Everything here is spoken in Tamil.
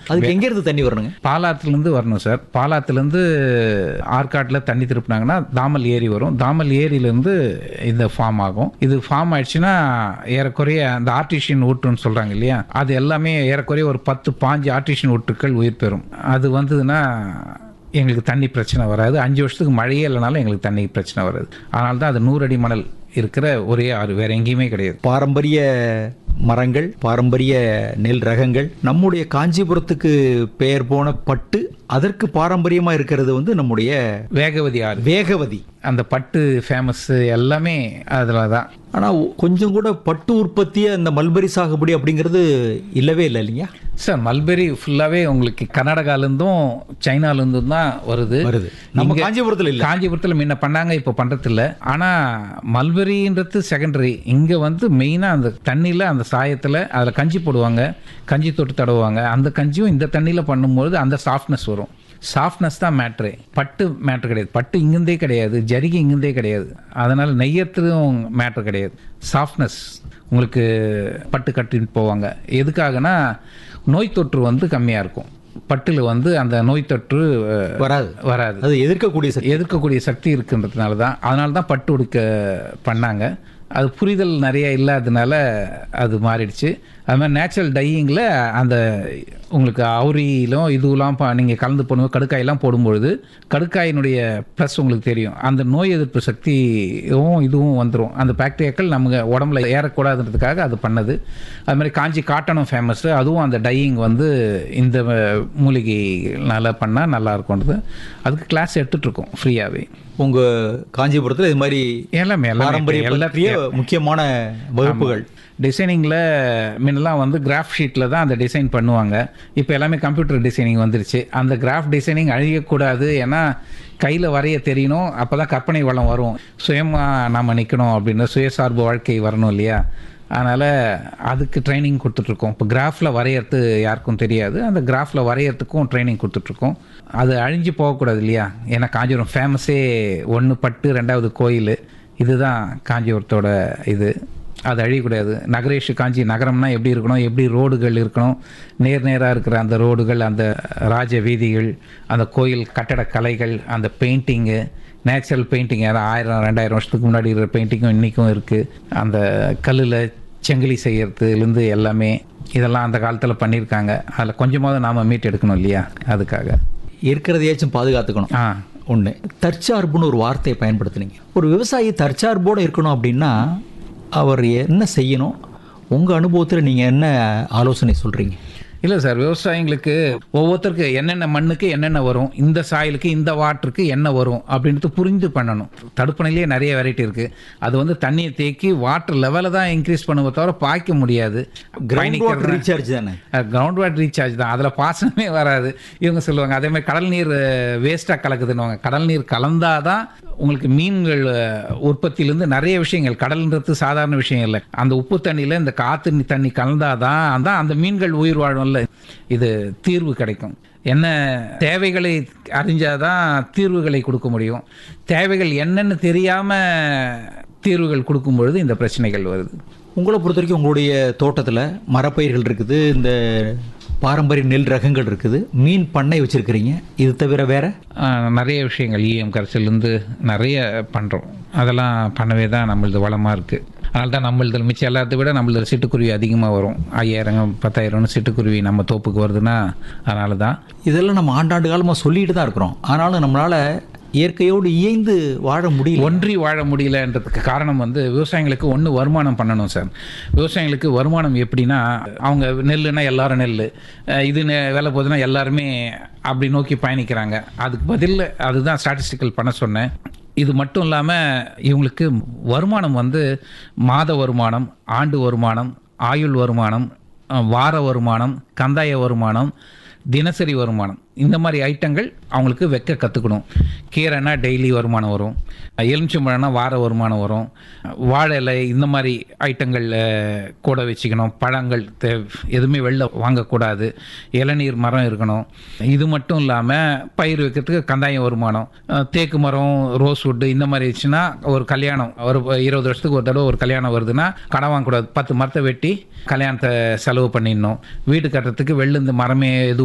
அதுக்கு எங்க இருந்து தண்ணி வரணுங்க பாலாத்துலேருந்து வரணும் சார் பாலாத்துலேருந்து ஆற்காட்டில் தண்ணி திருப்பினாங்கன்னா தாமல் ஏரி வரும் தாமல் ஏரியிலேருந்து இந்த ஃபார்ம் ஆகும் இது ஃபார்ம் ஆயிடுச்சுன்னா ஏறக்குறைய அந்த ஆர்டிஷியன் ஊட்டுன்னு சொல்கிறாங்க இல்லையா அது எல்லாமே ஏறக்குறைய ஒரு பத்து பாஞ்சு ஆர்டிஷியன் ஊட்டுக்கள் உயிர் பெறும் அது வந்ததுன்னா எங்களுக்கு தண்ணி பிரச்சனை வராது அஞ்சு வருஷத்துக்கு மழையே இல்லைனாலும் எங்களுக்கு தண்ணி பிரச்சனை வராது அதனால தான் அது நூறு அடி மணல் இருக்கிற ஒரே ஆறு வேற எங்கேயுமே கிடையாது பாரம்பரிய மரங்கள் பாரம்பரிய நெல் ரகங்கள் நம்முடைய காஞ்சிபுரத்துக்கு பெயர் போன பட்டு அதற்கு பாரம்பரியமா இருக்கிறது வந்து நம்முடைய வேகவதி ஆறு வேகவதி அந்த பட்டு ஃபேமஸ் எல்லாமே அதில் தான் ஆனா கொஞ்சம் கூட பட்டு உற்பத்தி அந்த மல்பரி சாகுபடி அப்படிங்கிறது இல்லவே இல்லை இல்லையா சார் மல்பெரி ஃபுல்லாகவே உங்களுக்கு கர்நாடகாலேருந்தும் சைனாலேருந்தும் தான் வருது வருது நம்ம காஞ்சிபுரத்துல இல்ல காஞ்சிபுரத்தில் முன்ன பண்ணாங்க இப்போ பண்ணுறதில்ல ஆனால் மல்பெரின்றது செகண்டரி இங்கே வந்து மெயினாக அந்த தண்ணியில் அந்த சாயத்தில் அதில் கஞ்சி போடுவாங்க கஞ்சி தொட்டு தடவுவாங்க அந்த கஞ்சியும் இந்த தண்ணியில் பண்ணும்போது அந்த சாஃப்ட்னஸ் வரும் சாஃப்ட்னஸ் தான் மேட்ரு பட்டு மேட்ரு கிடையாது பட்டு இங்கிருந்தே கிடையாது ஜரிகை இங்கிருந்தே கிடையாது அதனால் நெய்யறதும் மேட்ரு கிடையாது சாஃப்ட்னஸ் உங்களுக்கு பட்டு கட்டிட்டு போவாங்க எதுக்காகனா நோய் தொற்று வந்து கம்மியாக இருக்கும் பட்டில் வந்து அந்த நோய் தொற்று அஹ், வராது வராது அது எதிர்க்கக்கூடிய சக்தி எதிர்க்கக்கூடிய சக்தி இருக்குன்றதுனால தான் அதனால தான் பட்டு உடுக்க பண்ணாங்க அது புரிதல் நிறைய இல்லாததுனால அது மாறிடுச்சு அது மாதிரி நேச்சுரல் டையிங்கில் அந்த உங்களுக்கு அவுரியிலும் இதுவெல்லாம் நீங்கள் கலந்து போடும்போது கடுக்காயெல்லாம் போடும்பொழுது கடுக்காயினுடைய ப்ளஸ் உங்களுக்கு தெரியும் அந்த நோய் எதிர்ப்பு சக்தியும் இதுவும் வந்துடும் அந்த பாக்டீரியாக்கள் நமக்கு உடம்புல ஏறக்கூடாதுன்றதுக்காக அது பண்ணது அது மாதிரி காஞ்சி காட்டனும் ஃபேமஸ்ஸு அதுவும் அந்த டையிங் வந்து இந்த மூலிகைனால பண்ணால் நல்லா இருக்கும்ன்றது அதுக்கு கிளாஸ் எடுத்துட்ருக்கோம் ஃப்ரீயாகவே உங்க காஞ்சிபுரத்துல இது மாதிரி எல்லாமே எல்லாமே பாரம்பரிய பற்றிய முக்கியமான வகுப்புகள் டிசைனிங்கில் முன்னெல்லாம் வந்து கிராஃப் ஷீட்டில் தான் அந்த டிசைன் பண்ணுவாங்க இப்போ எல்லாமே கம்ப்யூட்டர் டிசைனிங் வந்துருச்சு அந்த கிராஃப் டிசைனிங் அழியக்கூடாது ஏன்னா கையில் வரைய தெரியணும் அப்போ தான் கற்பனை வளம் வரும் சுயமாக நாம் நிற்கணும் அப்படின்னு சுயசார்பு வாழ்க்கை வரணும் இல்லையா அதனால் அதுக்கு ட்ரைனிங் கொடுத்துட்ருக்கோம் இப்போ கிராஃபில் வரையறது யாருக்கும் தெரியாது அந்த கிராஃபில் வரையறதுக்கும் ட்ரைனிங் கொடுத்துட்ருக்கோம் அது அழிஞ்சு போகக்கூடாது இல்லையா ஏன்னா காஞ்சிபுரம் ஃபேமஸே ஒன்று பட்டு ரெண்டாவது கோயில் இதுதான் காஞ்சிபுரத்தோட இது அது அழியக்கூடாது நகரேஷ் காஞ்சி நகரம்னா எப்படி இருக்கணும் எப்படி ரோடுகள் இருக்கணும் நேர் நேராக இருக்கிற அந்த ரோடுகள் அந்த ராஜ வீதிகள் அந்த கோயில் கட்டடக்கலைகள் அந்த பெயிண்டிங்கு நேச்சுரல் பெயிண்டிங் அதான் ஆயிரம் ரெண்டாயிரம் வருஷத்துக்கு முன்னாடி இருக்கிற பெயிண்டிங்கும் இன்றைக்கும் இருக்குது அந்த கல்லில் செங்கிலி செய்யறதுலேருந்து எல்லாமே இதெல்லாம் அந்த காலத்தில் பண்ணியிருக்காங்க அதில் கொஞ்சமாவது நாம் மீட் எடுக்கணும் இல்லையா அதுக்காக இருக்கிறதையாச்சும் பாதுகாத்துக்கணும் ஆ ஒன்று தற்சார்புன்னு ஒரு வார்த்தையை பயன்படுத்துனீங்க ஒரு விவசாயி தற்சார்போடு இருக்கணும் அப்படின்னா அவர் என்ன செய்யணும் உங்கள் அனுபவத்தில் நீங்கள் என்ன ஆலோசனை சொல்கிறீங்க இல்லை சார் விவசாயிங்களுக்கு ஒவ்வொருத்தருக்கு என்னென்ன மண்ணுக்கு என்னென்ன வரும் இந்த சாயலுக்கு இந்த வாட்டருக்கு என்ன வரும் அப்படின்றது புரிந்து பண்ணணும் தடுப்பணையிலேயே நிறைய வெரைட்டி இருக்குது அது வந்து தண்ணியை தேக்கி வாட்டர் லெவலை தான் இன்க்ரீஸ் பண்ணுவதை தவிர பாய்க்க முடியாது கிரவுண்ட் வாட்டர் ரீசார்ஜ் தானே கிரவுண்ட் வாட்டர் ரீசார்ஜ் தான் அதில் பாசனமே வராது இவங்க சொல்லுவாங்க அதே மாதிரி கடல் நீர் வேஸ்ட்டாக கலக்குதுன்னுவாங்க கடல் நீர் கலந்தாதான் உங்களுக்கு மீன்கள் அஹ், உற்பத்தியிலேருந்து நிறைய விஷயங்கள் கடல்ன்றது சாதாரண விஷயம் இல்லை அந்த உப்பு தண்ணியில் இந்த காற்று தண்ணி கலந்தாதான் தான் அந்த மீன்கள் உயிர் வாழும்ல இது தீர்வு கிடைக்கும் என்ன தேவைகளை அறிஞ்சாதான் தீர்வுகளை கொடுக்க முடியும் தேவைகள் என்னன்னு தெரியாமல் தீர்வுகள் கொடுக்கும் பொழுது இந்த பிரச்சனைகள் வருது உங்களை பொறுத்த வரைக்கும் உங்களுடைய தோட்டத்தில் மரப்பயிர்கள் இருக்குது இந்த பாரம்பரிய நெல் ரகங்கள் இருக்குது மீன் பண்ணை வச்சுருக்கிறீங்க இது தவிர வேற ஆஹ் நிறைய விஷயங்கள் இஎம் கரைசல்லேருந்து நிறைய பண்ணுறோம் அதெல்லாம் பண்ணவே தான் நம்மளது வளமாக இருக்குது அதனால தான் நம்மளது மிச்சம் எல்லாத்த விட நம்மளது சிட்டுக்குருவி அதிகமாக வரும் ஐயாயிரம் பத்தாயிரம்னு சிட்டுக்குருவி நம்ம தோப்புக்கு வருதுன்னா அதனால தான் இதெல்லாம் நம்ம ஆண்டாண்டு காலமாக சொல்லிட்டு தான் இருக்கிறோம் ஆனாலும் நம்மளால் இயற்கையோடு இயைந்து வாழ முடியல ஒன்றி வாழ முடியலன்றதுக்கு காரணம் வந்து விவசாயிங்களுக்கு ஒன்று வருமானம் பண்ணணும் சார் விவசாயிங்களுக்கு வருமானம் எப்படின்னா அவங்க நெல்லுனா எல்லாரும் நெல் அஹ் இது நெ- விலை போகுதுன்னா எல்லாருமே அப்படி நோக்கி பயணிக்கிறாங்க அதுக்கு பதில் அதுதான் ஸ்டாட்டிஸ்டிக்கல் பண்ண சொன்னேன் இது மட்டும் இல்லாமல் இவங்களுக்கு வருமானம் வந்து மாத வருமானம் ஆண்டு வருமானம் ஆயுள் வருமானம் அஹ் வார வருமானம் கந்தாய வருமானம் தினசரி வருமானம் இந்த மாதிரி ஐட்டங்கள் அவங்களுக்கு வைக்க கற்றுக்கணும் கீரைனா டெய்லி வருமானம் வரும் எலுமிச்சம்பழம்னா வார வருமானம் வரும் வாழை இலை இந்த மாதிரி ஐட்டங்கள் அஹ், கூட வச்சுக்கணும் பழங்கள் தே எதுவுமே வெளில வாங்கக்கூடாது இளநீர் மரம் இருக்கணும் இது மட்டும் இல்லாமல் பயிர் வைக்கிறதுக்கு கந்தாயம் வருமானம் அஹ், தேக்கு மரம் ரோஸ் வுட்டு இந்த மாதிரி வச்சுன்னா ஒரு கல்யாணம் ஒரு இருபது வருஷத்துக்கு ஒரு தடவை ஒரு கல்யாணம் வருதுன்னா கடன் வாங்கக்கூடாது பத்து மரத்தை வெட்டி கல்யாணத்தை செலவு பண்ணிடணும் வீடு கட்டுறதுக்கு வெளில இந்த மரமே எதுவும்